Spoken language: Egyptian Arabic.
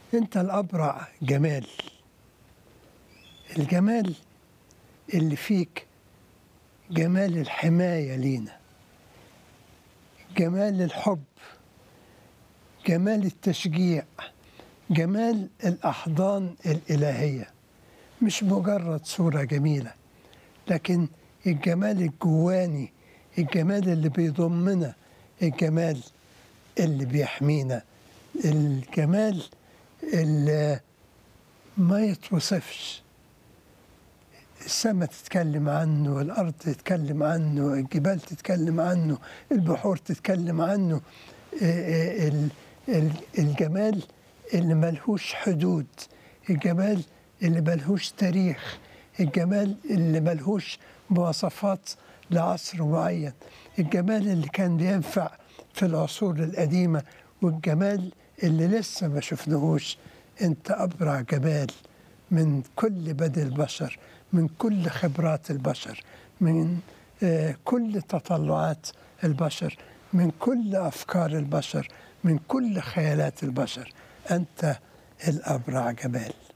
انت الابرع جمال الجمال اللي فيك جمال الحمايه لينا جمال الحب جمال التشجيع جمال الاحضان الالهيه مش مجرد صوره جميله لكن الجمال الجواني الجمال اللي بيضمنا الجمال اللي بيحمينا الجمال اللي ما يتوصفش السماء تتكلم عنه الأرض تتكلم عنه الجبال تتكلم عنه البحور تتكلم عنه ال- ال- الجمال اللي ملهوش حدود الجمال اللي ملهوش تاريخ الجمال اللي ملهوش مواصفات لعصر معين الجمال اللي كان بينفع في العصور القديمة والجمال اللي لسه ما شفناهوش انت أبرع جمال من كل بدء البشر من كل خبرات البشر من آه، كل تطلعات البشر من كل أفكار البشر من كل خيالات البشر أنت الأبرع جمال